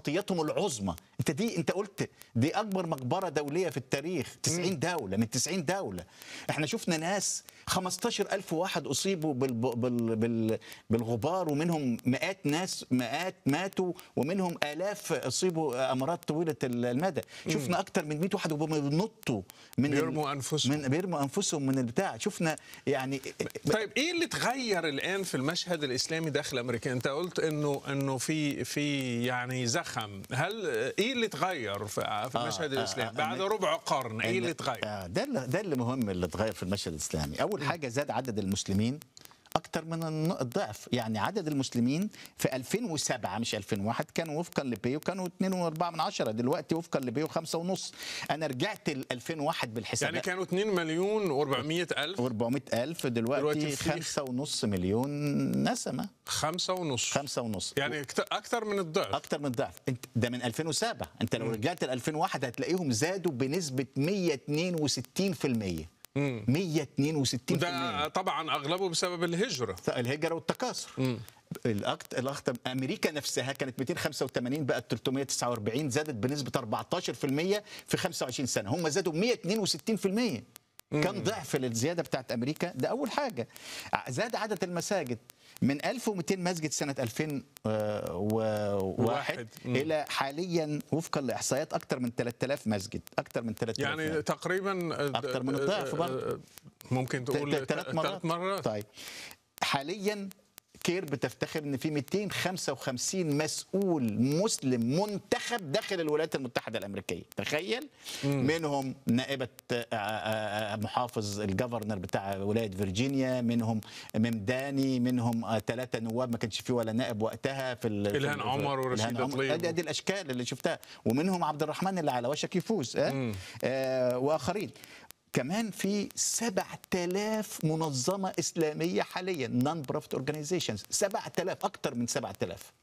ديمقراطيتهم العظمى انت دي انت قلت دي اكبر مقبره دوليه في التاريخ 90 دوله من 90 دوله احنا شفنا ناس 15000 واحد اصيبوا بال بال بال بالغبار ومنهم مئات ناس مئات ماتوا ومنهم الاف اصيبوا امراض طويله المدى شفنا اكتر من 100 واحد وهم بينطوا من ال- بيرموا أنفسهم. من بيرموا انفسهم من البتاع شفنا يعني طيب ايه اللي تغير الان في المشهد الاسلامي داخل امريكا انت قلت انه انه في في يعني زخم هل ايه اللي تغير في في المشهد آه، الاسلامي آه، بعد آه، ربع قرن ايه اللي تغير آه، ده اللي ده اللي مهم اللي اتغير في المشهد الاسلامي اول حاجه زاد عدد المسلمين اكتر من الن- الضعف يعني عدد المسلمين في 2007 مش 2001 كانوا وفقا لبيو كانوا 2.4 من عشرة دلوقتي وفقا لبيو 5 ونص انا رجعت ل 2001 يعني بالحسابات كانوا 2 مليون و400 الف و400 ألف دلوقتي دلوقتي في- 5 ونص مليون نسمة خمسة ونص 5 ونص يعني أكت- اكتر من الضعف اكتر من ضعف انت ده من 2007 انت لو رجعت ل 2001 هتلاقيهم زادوا بنسبه 162% 162% ده طبعا اغلبه بسبب الهجره الهجره والتكاثر الأكت... الأكتر امريكا نفسها كانت 285 بقت 349 زادت بنسبه 14% في 25 سنه هم زادوا 162% كم ضعف الزياده بتاعت امريكا ده اول حاجه زاد عدد المساجد من 1200 مسجد سنه 2001 واحد. مم. الى حاليا وفقا لاحصائيات اكثر من 3000 مسجد اكثر من 3000 يعني مسجد. تقريبا أكتر من الضعف برضه. ممكن تقول ثلاث مرات ثلاث مرات طيب حاليا كير بتفتخر ان في 255 مسؤول مسلم منتخب داخل الولايات المتحده الامريكيه تخيل منهم نائبه آه، آه، آه، محافظ الجفرنر بتاع ولايه فيرجينيا منهم ممداني منهم ثلاثه نواب ما كانش في ولا نائب وقتها في ال- في إلهام ال- عمر ورشيد إلهام عمر. طليب. ادي ادي الاشكال اللي شفتها ومنهم عبد الرحمن اللي على وشك يفوز آه؟ آه واخرين كمان في 7000 منظمه اسلاميه حاليا نون بروفيت اورجانيزيشنز 7000 اكثر من 7000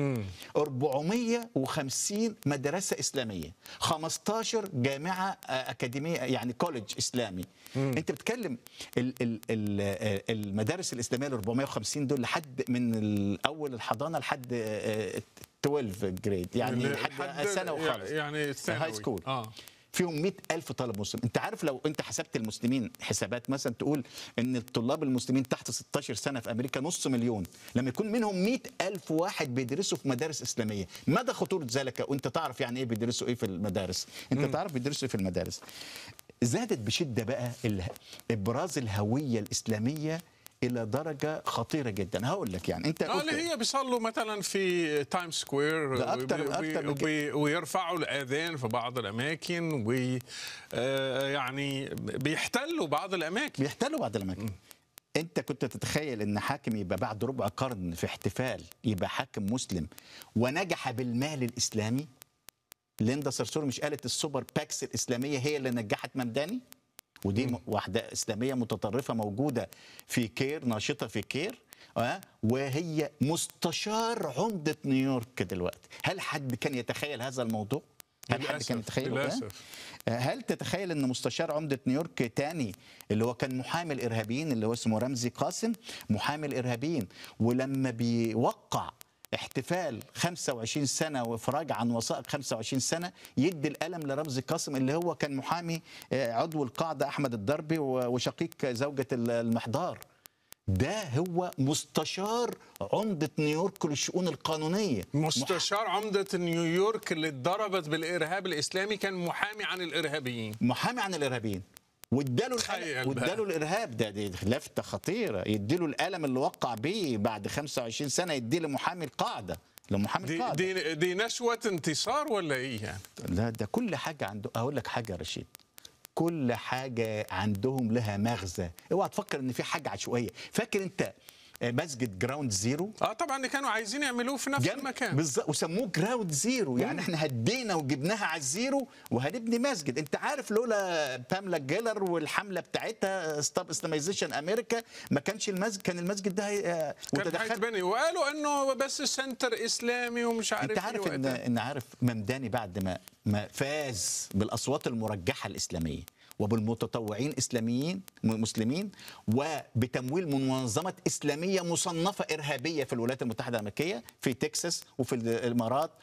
450 مدرسة إسلامية 15 جامعة آه، أكاديمية يعني كوليدج إسلامي أنت بتتكلم ال- ال- ال- آه، المدارس الإسلامية ال 450 دول لحد من أول الحضانة لحد آه، 12 جريد يعني لحد سنة وخالص يعني الثانوي هاي سكول اه فيهم 100 ألف طالب مسلم أنت عارف لو أنت حسبت المسلمين حسابات مثلا تقول أن الطلاب المسلمين تحت 16 سنة في أمريكا نص مليون لما يكون منهم 100 ألف واحد بيدرسوا في مدارس إسلامية مدى خطورة ذلك وأنت تعرف يعني إيه بيدرسوا إيه في المدارس أنت تعرف بيدرسوا إيه في المدارس زادت بشدة بقى ال- إبراز الهوية الإسلامية إلى درجة خطيرة جدا هقول لك يعني أنت اه قلت- اللي هي بيصلوا مثلا في تايم سكوير ده أكتر- وبي- أكتر من وبي- ويرفعوا الاذان في بعض الاماكن ويعني بيحتلوا بعض الاماكن بيحتلوا بعض الاماكن انت كنت تتخيل ان حاكم يبقى بعد ربع قرن في احتفال يبقى حاكم مسلم ونجح بالمال الاسلامي ليندا صرصور مش قالت السوبر باكس الاسلاميه هي اللي نجحت ممداني ودي م- واحده اسلاميه متطرفه موجوده في كير ناشطه في كير أه؟ وهي مستشار عمده نيويورك دلوقتي هل حد كان يتخيل هذا الموضوع هل حد للأسف، كان يتخيله ده؟ للأسف. هل تتخيل ان مستشار عمده نيويورك تاني اللي هو كان محامي الارهابيين اللي هو اسمه رمزي قاسم محامي الارهابيين ولما بيوقع احتفال 25 سنه وافراج عن وثائق 25 سنه يدي القلم لرمزي قاسم اللي هو كان محامي آه، عضو القاعده احمد الدربي و- وشقيق زوجه ال- المحضار ده هو مستشار عمده نيويورك للشؤون القانونيه مستشار عمدة نيويورك اللي اتضربت بالإرهاب الإسلامي كان محامي عن الإرهابيين محامي عن الارهابيين واداله تخيل القلم واداله الارهاب ده دي لفته خطيره يديله القلم اللي وقع بيه بعد 25 سنه يديه لمحامي القاعده لمحامي دي, القاعده دي, دي نشوة انتصار ولا إيه يعني؟ لا ده كل حاجه عنده اقول لك حاجه يا رشيد كل حاجه عندهم لها مغزى اوعى تفكر ان في حاجه عشوائيه فاكر انت آه، مسجد جراوند زيرو اه طبعا اللي كانوا عايزين يعملوه في نفس جنب- المكان بالظبط وسموه جراوند زيرو يعني احنا هدينا وجبناها على الزيرو وهنبني مسجد انت عارف لولا باملا جيلر والحمله بتاعتها ستوب اسلاميزيشن امريكا ما كانش المسجد كان المسجد ده هي- آه، كان وتدخل هيتبني وقالوا انه بس سنتر اسلامي ومش عارف انت إيه عارف ان وقتها. ان عارف ممداني بعد ما ما فاز بالاصوات المرجحه الاسلاميه وبالمتطوعين اسلاميين م- مسلمين وبتمويل من منظمه اسلاميه مصنفه ارهابيه في الولايات المتحده الامريكيه في تكساس وفي الامارات